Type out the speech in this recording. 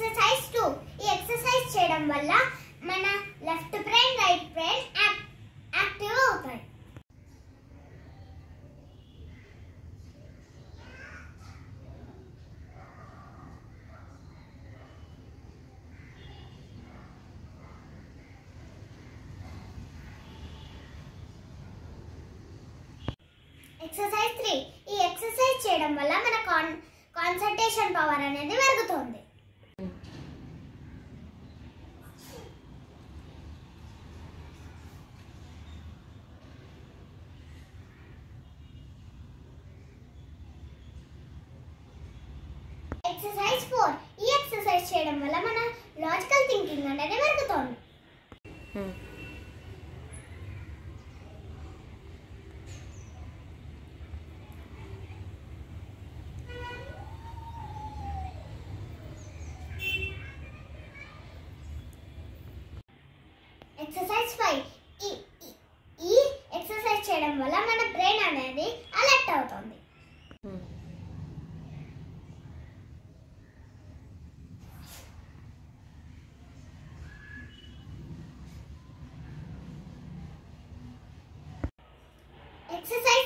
exercise two ఈ exercise చేయడం వల్ల మన left brain right brain active అవుతాయి ఎక్సర్సైజ్ త్రీ ఈ ఎక్సర్సైజ్ చేయడం వల్ల మన కాన్ కాన్సన్ట్రేషన్ పవర్ అనేది పెరుగుతుంది ఎక్సర్సైజ్ ఫోర్ ఈ ఎక్సర్సైజ్ చేయడం వల్ల మన లాజికల్ థింకింగ్ అనేది పెరుగుతుంది ఎక్సర్సైజ్ ఫైవ్ ఈ ఈ- ఈ ఎక్సర్సైజ్ చేయడం వల్ల మన బ్రెయిన్ అనేది అలర్ట్ అవుతుంది ఎక్సర్సైజ్